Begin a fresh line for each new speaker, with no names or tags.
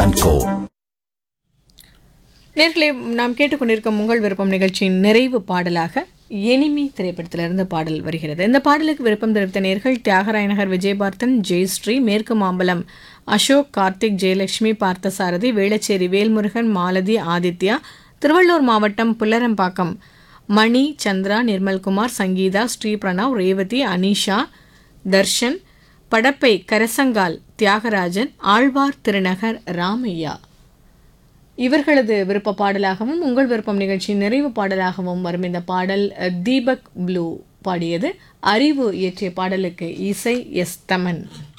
and கோ
நேர்களே நாம் கேட்டுக்கொண்டிருக்கும் உங்கள் விருப்பம் நிகழ்ச்சியின் நிறைவு பாடலாக எனிமி திரைப்படத்திலிருந்து பாடல் வருகிறது இந்த பாடலுக்கு விருப்பம் தெரிவித்த நேர்கள் தியாகராய நகர் விஜயபார்த்தன் ஜெயஸ்ரீ மேற்கு மாம்பலம் அசோக் கார்த்திக் ஜெயலட்சுமி பார்த்தசாரதி வேளச்சேரி வேல்முருகன் மாலதி ஆதித்யா திருவள்ளூர் மாவட்டம் புல்லரம்பாக்கம் மணி சந்திரா நிர்மல்குமார் சங்கீதா ஸ்ரீ பிரணவ் ரேவதி அனிஷா தர்ஷன் படப்பை கரசங்கால் தியாகராஜன் ஆழ்வார் திருநகர் ராமையா இவர்களது விருப்ப பாடலாகவும் உங்கள் விருப்பம் நிகழ்ச்சியின் நிறைவு பாடலாகவும் வரும் இந்த பாடல் அஹ், தீபக் ப்ளூ பாடியது அறிவு இயற்றிய பாடலுக்கு இசை எஸ் தமன்